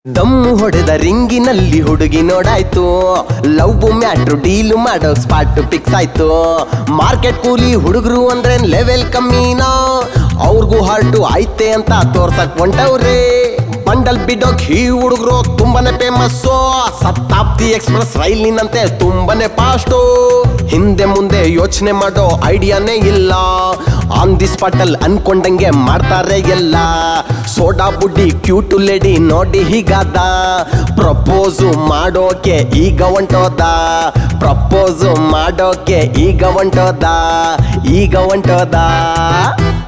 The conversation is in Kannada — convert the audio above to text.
ದಮ್ಮು ಹೊಡೆದ ರಿಂಗಿನಲ್ಲಿ ಹುಡುಗಿ ನೋಡಾಯ್ತು ಲವ್ ಮ್ಯಾಟ್ರು ಡೀಲ್ ಮಾಡೋ ಸ್ಪಾಟ್ ಫಿಕ್ಸ್ ಆಯ್ತು ಮಾರ್ಕೆಟ್ ಕೂಲಿ ಹುಡುಗರು ಅಂದ್ರೆ ಲೆವೆಲ್ ಕಮ್ಮಿನೋ ಅವ್ರಿಗೂ ಹಾರ್ಟು ಐತೆ ಅಂತ ತೋರ್ಸಕ್ ಹೊಂಟವ್ರೆ ಬಂಡಲ್ ಬಿಡೋಕ್ ಈ ಹುಡುಗರು ತುಂಬಾನೇ ಫೇಮಸ್ಸು ಸತ್ತಾಪ್ತಿ ಎಕ್ಸ್ಪ್ರೆಸ್ ರೈಲಿನಂತೆ ತುಂಬಾನೇ ಫಾಸ್ಟು ಹಿಂದೆ ಮುಂದೆ ಯೋಚನೆ ಮಾಡೋ ಐಡಿಯಾನೇ ಇಲ್ಲ ಆನ್ ದಿ ಸ್ಪಾಟ್ ಅಲ್ಲಿ ಅನ್ಕೊಂಡಂಗೆ ಮಾಡ್ತಾರೆ ಎಲ್ಲ ಸೋಡಾ ಬುಡ್ಡಿ ಕ್ಯೂಟು ಲೇಡಿ ನೋಡಿ ಹೀಗಾದ ಪ್ರಪೋಸು ಮಾಡೋಕೆ ಈಗ ಹೊಂಟೋದ ಪ್ರಪೋಸು ಮಾಡೋಕೆ ಈಗ ಹೊಂಟೋದ ಈಗ ಹೊಂಟೋದ